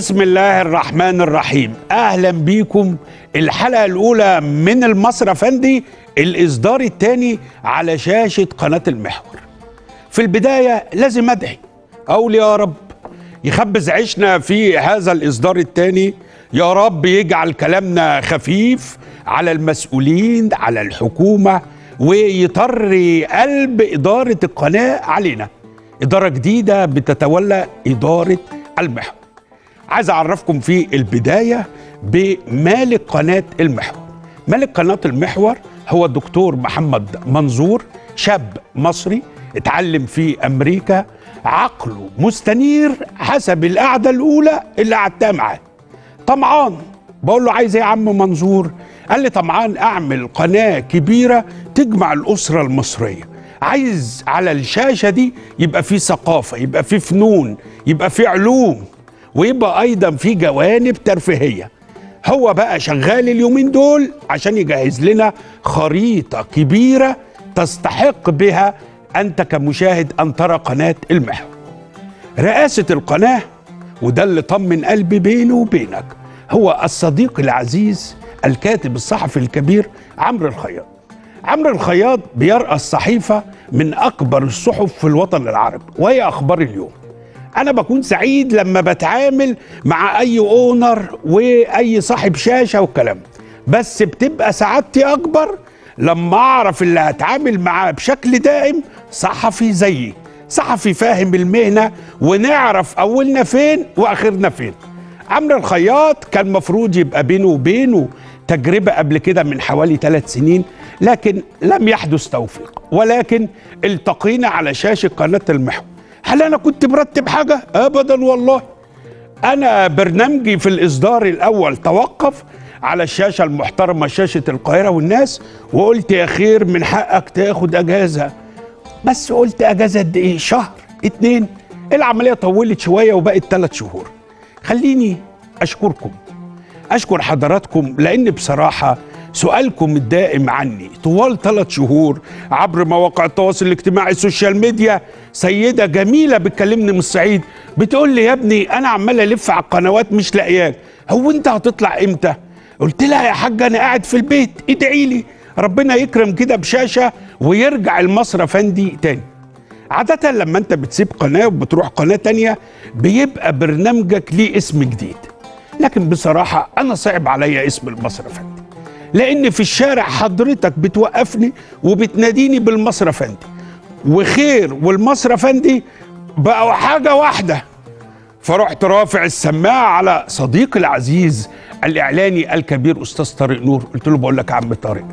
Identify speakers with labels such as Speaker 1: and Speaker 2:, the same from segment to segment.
Speaker 1: بسم الله الرحمن الرحيم اهلا بيكم الحلقه الاولى من المصري افندي الاصدار الثاني على شاشه قناه المحور في البدايه لازم ادعي اقول يا رب يخبز عيشنا في هذا الاصدار الثاني يا رب يجعل كلامنا خفيف على المسؤولين على الحكومه ويطري قلب اداره القناه علينا اداره جديده بتتولى اداره المحور عايز اعرفكم في البدايه بمالك قناه المحور مالك قناه المحور هو الدكتور محمد منظور شاب مصري اتعلم في امريكا عقله مستنير حسب القعده الاولى اللي قعدتها معاه طمعان بقول له عايز ايه يا عم منظور قال لي طمعان اعمل قناه كبيره تجمع الاسره المصريه عايز على الشاشه دي يبقى في ثقافه يبقى في فنون يبقى في علوم ويبقى ايضا في جوانب ترفيهيه هو بقى شغال اليومين دول عشان يجهز لنا خريطه كبيره تستحق بها انت كمشاهد ان ترى قناه المحور رئاسه القناه وده اللي طمن قلبي بينه وبينك هو الصديق العزيز الكاتب الصحفي الكبير عمرو الخياط عمرو الخياط بيرأس صحيفة من أكبر الصحف في الوطن العربي وهي أخبار اليوم أنا بكون سعيد لما بتعامل مع أي أونر وأي صاحب شاشة والكلام بس بتبقى سعادتي أكبر لما أعرف اللي هتعامل معاه بشكل دائم صحفي زيي صحفي فاهم المهنة ونعرف أولنا فين وآخرنا فين عمرو الخياط كان مفروض يبقى بينه وبينه تجربة قبل كده من حوالي ثلاث سنين لكن لم يحدث توفيق ولكن التقينا على شاشة قناة المحور هل أنا كنت مرتب حاجة؟ أبدا والله أنا برنامجي في الإصدار الأول توقف على الشاشة المحترمة شاشة القاهرة والناس وقلت يا خير من حقك تاخد أجازة بس قلت أجازة قد إيه؟ شهر اتنين العملية طولت شوية وبقت ثلاث شهور خليني أشكركم أشكر حضراتكم لأن بصراحة سؤالكم الدائم عني طوال ثلاث شهور عبر مواقع التواصل الاجتماعي السوشيال ميديا سيدة جميلة بتكلمني من الصعيد بتقول لي يا ابني أنا عمال ألف على القنوات مش لاقياك هو أنت هتطلع إمتى؟ قلت لها يا حاجة أنا قاعد في البيت ادعي لي ربنا يكرم كده بشاشة ويرجع المصري أفندي تاني عادة لما أنت بتسيب قناة وبتروح قناة تانية بيبقى برنامجك ليه اسم جديد لكن بصراحة أنا صعب عليا اسم المصري أفندي لأن في الشارع حضرتك بتوقفني وبتناديني بالمصري أفندي وخير والمصري أفندي بقوا حاجة واحدة فرحت رافع السماعة على صديقي العزيز الإعلاني الكبير أستاذ طارق نور قلت له بقول لك يا عم طارق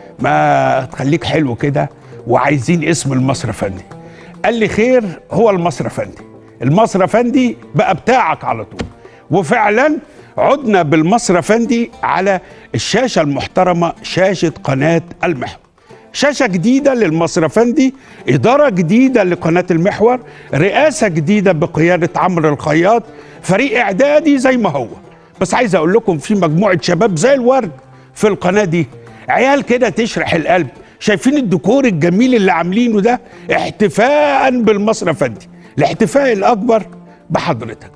Speaker 1: ما تخليك حلو كده وعايزين اسم المصري أفندي قال لي خير هو المصري أفندي المصري أفندي بقى بتاعك على طول وفعلا عدنا بالمصري أفندي على الشاشة المحترمة شاشة قناة المحور شاشة جديدة للمصري أفندي إدارة جديدة لقناة المحور رئاسة جديدة بقيادة عمرو الخياط فريق إعدادي زي ما هو بس عايز أقول لكم في مجموعة شباب زي الورد في القناة دي عيال كده تشرح القلب شايفين الديكور الجميل اللي عاملينه ده احتفاء بالمصري أفندي الاحتفاء الأكبر بحضرتك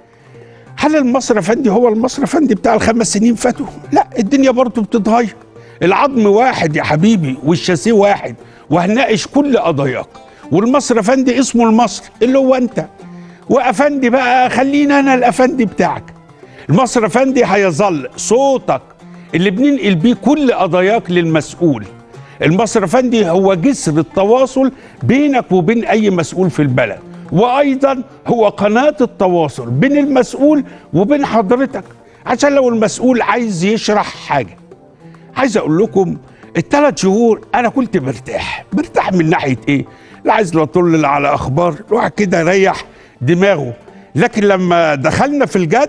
Speaker 1: هل المصري افندي هو المصري افندي بتاع الخمس سنين فاتوا؟ لا الدنيا برضه بتتغير. العظم واحد يا حبيبي والشاسيه واحد وهنناقش كل قضاياك والمصري افندي اسمه المصري اللي هو انت. وافندي بقى خلينا انا الافندي بتاعك. المصري افندي هيظل صوتك اللي بننقل بيه كل قضاياك للمسؤول. المصري افندي هو جسر التواصل بينك وبين اي مسؤول في البلد. وايضا هو قناه التواصل بين المسؤول وبين حضرتك عشان لو المسؤول عايز يشرح حاجه عايز اقول لكم الثلاث شهور انا كنت مرتاح مرتاح من ناحيه ايه لا عايز لا اطل على اخبار الواحد كده ريح دماغه لكن لما دخلنا في الجد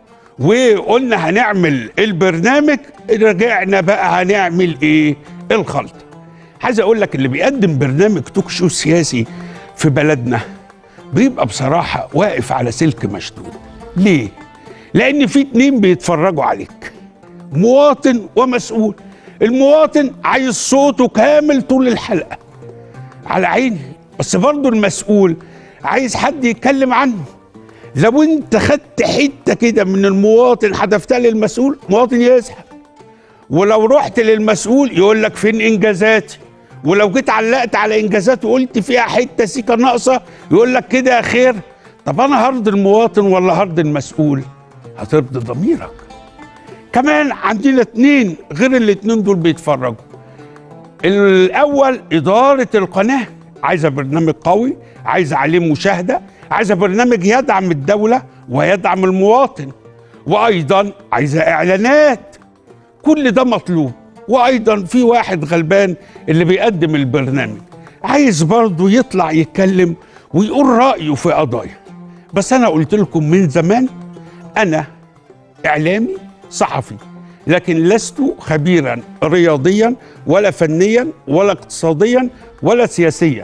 Speaker 1: وقلنا هنعمل البرنامج رجعنا بقى هنعمل ايه الخلطه عايز اقول لك اللي بيقدم برنامج توك شو سياسي في بلدنا بيبقى بصراحة واقف على سلك مشدود ليه؟ لأن في اتنين بيتفرجوا عليك مواطن ومسؤول المواطن عايز صوته كامل طول الحلقة على عيني بس برضه المسؤول عايز حد يتكلم عنه لو انت خدت حته كده من المواطن حذفتها للمسؤول مواطن يزهق ولو رحت للمسؤول يقول لك فين انجازاتي ولو جيت علقت على انجازات وقلت فيها حته سيكه ناقصه يقول لك كده يا خير طب انا هرضي المواطن ولا هرضي المسؤول هترضي ضميرك كمان عندنا اتنين غير الاتنين دول بيتفرجوا الاول اداره القناه عايزه برنامج قوي عايزه عليه مشاهده عايزه برنامج يدعم الدوله ويدعم المواطن وايضا عايزه اعلانات كل ده مطلوب وايضا في واحد غلبان اللي بيقدم البرنامج عايز برضه يطلع يتكلم ويقول رايه في قضايا بس انا قلت لكم من زمان انا اعلامي صحفي لكن لست خبيرا رياضيا ولا فنيا ولا اقتصاديا ولا سياسيا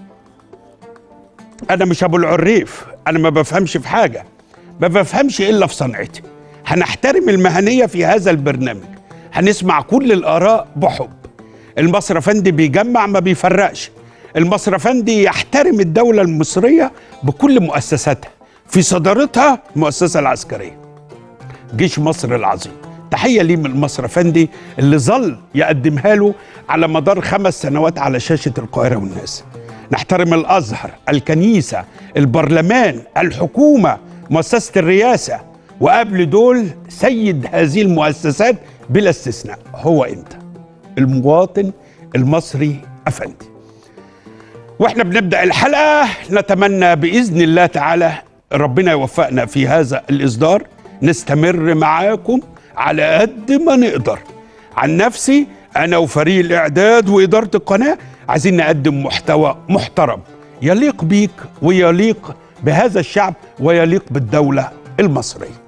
Speaker 1: انا مش ابو العريف انا ما بفهمش في حاجه ما بفهمش الا في صنعتي هنحترم المهنيه في هذا البرنامج هنسمع كل الاراء بحب المصرفندي بيجمع ما بيفرقش المصرفندي يحترم الدوله المصريه بكل مؤسساتها في صدارتها المؤسسه العسكريه جيش مصر العظيم تحيه ليه من المصرفندي اللي ظل يقدمها له على مدار خمس سنوات على شاشه القاهره والناس نحترم الازهر الكنيسه البرلمان الحكومه مؤسسه الرئاسه وقبل دول سيد هذه المؤسسات بلا استثناء هو انت المواطن المصري افندي واحنا بنبدا الحلقه نتمنى باذن الله تعالى ربنا يوفقنا في هذا الاصدار نستمر معاكم على قد ما نقدر عن نفسي انا وفريق الاعداد واداره القناه عايزين نقدم محتوى محترم يليق بيك ويليق بهذا الشعب ويليق بالدوله المصريه